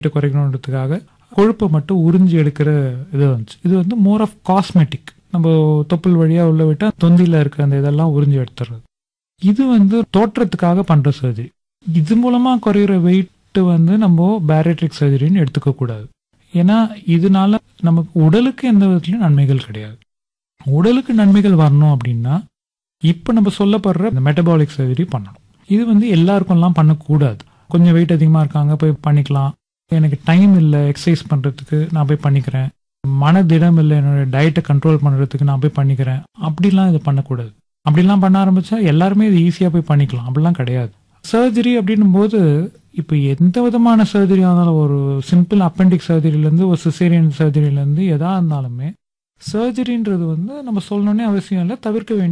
குறைக்கணுன்றதுக்காக கொழுப்பை மட்டும் உறிஞ்சி எடுக்கிற இது வந்துச்சு இது வந்து மோர் ஆஃப் காஸ்மெட்டிக் நம்ம தொப்புள் வழியா உள்ள விட்டா தொந்தியில இருக்க அந்த இதெல்லாம் உறிஞ்சி எடுத்துறது இது வந்து தோற்றத்துக்காக பண்ற சர்ஜரி இது மூலமா குறையிற வெயிட் வந்து நம்ம பேரட்ரிக் சர்ஜரின்னு எடுத்துக்க கூடாது ஏன்னா இதனால நமக்கு உடலுக்கு எந்த விதத்துலயும் நன்மைகள் கிடையாது உடலுக்கு நன்மைகள் வரணும் அப்படின்னா இப்போ நம்ம சொல்லப்படுற இந்த மெட்டபாலிக் சர்ஜரி பண்ணணும் இது வந்து எல்லாருக்கும்லாம் பண்ணக்கூடாது கொஞ்சம் வெயிட் அதிகமாக இருக்காங்க போய் பண்ணிக்கலாம் எனக்கு டைம் இல்லை எக்ஸசைஸ் பண்ணுறதுக்கு நான் போய் பண்ணிக்கிறேன் மனதிடம் இல்லை என்னோட டயட்டை கண்ட்ரோல் பண்ணுறதுக்கு நான் போய் பண்ணிக்கிறேன் அப்படிலாம் இது பண்ணக்கூடாது அப்படிலாம் பண்ண ஆரம்பிச்சா எல்லாருமே இது ஈஸியாக போய் பண்ணிக்கலாம் அப்படிலாம் கிடையாது சர்ஜரி அப்படின்னும் போது இப்போ எந்த விதமான சர்ஜரியாக இருந்தாலும் ஒரு சிம்பிள் அப்பெண்டிக் சர்ஜரியிலேருந்து ஒரு சிசேரியன் சர்ஜரியிலேருந்து எதா இருந்தாலுமே சர்ஜரின்றது வந்து நம்ம சொல்லணுன்னே அவசியம் இல்லை தவிர்க்க வேண்டிய